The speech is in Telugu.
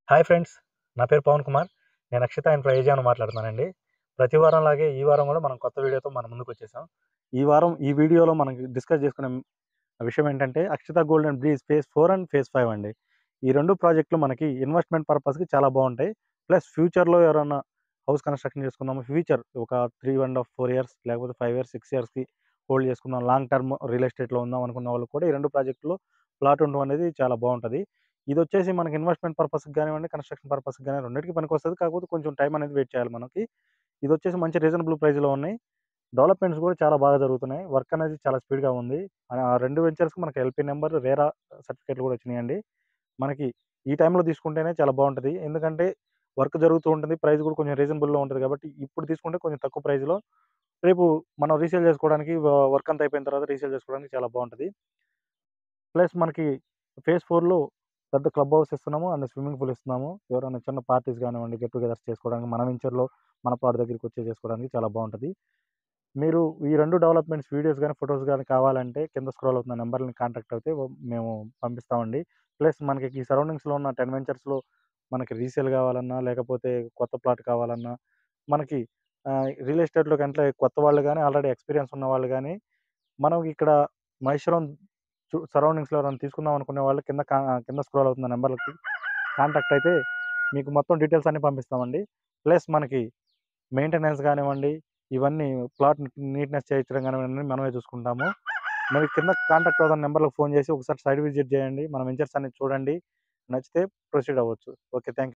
హాయ్ ఫ్రెండ్స్ నా పేరు పవన్ కుమార్ నేను అక్షిత అండ్ ప్రయోజనం మాట్లాడుతున్నానండి ప్రతి వారం లాగే ఈ వారం కూడా మనం కొత్త వీడియోతో మన ముందుకు వచ్చేసాం ఈ వారం ఈ వీడియోలో మనం డిస్కస్ చేసుకునే విషయం ఏంటంటే Akshita gold and breeze phase four and phase five అండి ఈ రెండు ప్రాజెక్టులు మనకి ఇన్వెస్ట్మెంట్ పర్పస్కి చాలా బాగుంటాయి ప్లస్ ఫ్యూచర్లో ఎవరైనా హౌస్ కన్స్ట్రక్షన్ చేసుకుందాము ఫ్యూచర్ ఒక three and half four years లేకపోతే ఫైవ్ ఇయర్స్ సిక్స్ ఇయర్స్కి హోల్డ్ చేసుకుందాం లాంగ్ టర్మ్ రియల్ ఎస్టేట్లో ఉందాం అనుకున్న వాళ్ళు కూడా ఈ రెండు ప్రాజెక్టులో ప్లాట్ ఉండడం అనేది చాలా బాగుంటుంది ఇది వచ్చేసి మనకి ఇన్వెస్ట్మెంట్ పర్పస్కి కానివ్వండి కన్స్ట్రక్షన్ పర్పస్కి కానీ రెండింటికి పనికి వస్తుంది కాకపోతే కొంచెం టైం అనేది వెయిట్ చేయాలి మనకి ఇది వచ్చేసి మంచి రీజనబుల్ ప్రైస్లో ఉన్నాయి డెవలప్మెంట్స్ కూడా చాలా బాగా జరుగుతున్నాయి వర్క్ అనేది చాలా స్పీడ్గా ఉంది ఆ రెండు వెంచర్స్కి మనకి ఎల్పీ నెంబర్ రేరా సర్టిఫికేట్లు కూడా వచ్చినాయండి మనకి ఈ టైంలో తీసుకుంటేనే చాలా బాగుంటుంది ఎందుకంటే వర్క్ జరుగుతూ ఉంటుంది ప్రైస్ కూడా కొంచెం రీజనబుల్లో ఉంటుంది కాబట్టి ఇప్పుడు తీసుకుంటే కొంచెం తక్కువ ప్రైస్లో రేపు మనం రీసేల్ చేసుకోవడానికి వర్క్ అంతా అయిపోయిన తర్వాత రీసేల్ చేసుకోవడానికి చాలా బాగుంటుంది ప్లస్ మనకి ఫేజ్ ఫోర్లో పెద్ద క్లబ్ హౌస్ ఇస్తున్నాము అండ్ స్విమ్మింగ్ పూల్ ఇస్తున్నాము ఎవరైనా చిన్న పార్టీస్ కానివ్వండి గెట్ టుగెదర్స్ చేసుకోవడానికి మన వెంచర్లో మన ప్లాట్ దగ్గరికి వచ్చే చేసుకోవడానికి చాలా బాగుంటుంది మీరు ఈ రెండు డెవలప్మెంట్స్ వీడియోస్ కానీ ఫొటోస్ కానీ కావాలంటే కింద స్క్రోల్ అవుతున్న నెంబర్ని కాంటాక్ట్ అయితే మేము పంపిస్తామండి ప్లస్ మనకి ఈ సరౌండింగ్స్లో ఉన్న టెన్ వెంచర్స్లో మనకి రీసేల్ కావాలన్నా లేకపోతే కొత్త ప్లాట్ కావాలన్నా మనకి రియల్ ఎస్టేట్లోకి అంటే కొత్త వాళ్ళు కానీ ఆల్రెడీ ఎక్స్పీరియన్స్ ఉన్న వాళ్ళు కానీ మనం ఇక్కడ మహేశ్వరం సరౌండింగ్స్లో ఎవరైనా తీసుకుందాం అనుకునే వాళ్ళు కింద కింద స్క్రోల్ అవుతున్న నెంబర్లకి కాంటాక్ట్ అయితే మీకు మొత్తం డీటెయిల్స్ అన్నీ పంపిస్తామండి ప్లస్ మనకి మెయింటెనెన్స్ కానివ్వండి ఇవన్నీ ప్లాట్ నీట్నెస్ చేయించడం కానివ్వండి మనమే చూసుకుంటాము మరి కింద కాంటాక్ట్ అవుతున్న నెంబర్లకు ఫోన్ చేసి ఒకసారి సైడ్ విజిట్ చేయండి మన వెంచర్స్ అన్ని చూడండి నచ్చితే ప్రొసీడ్ అవ్వచ్చు ఓకే థ్యాంక్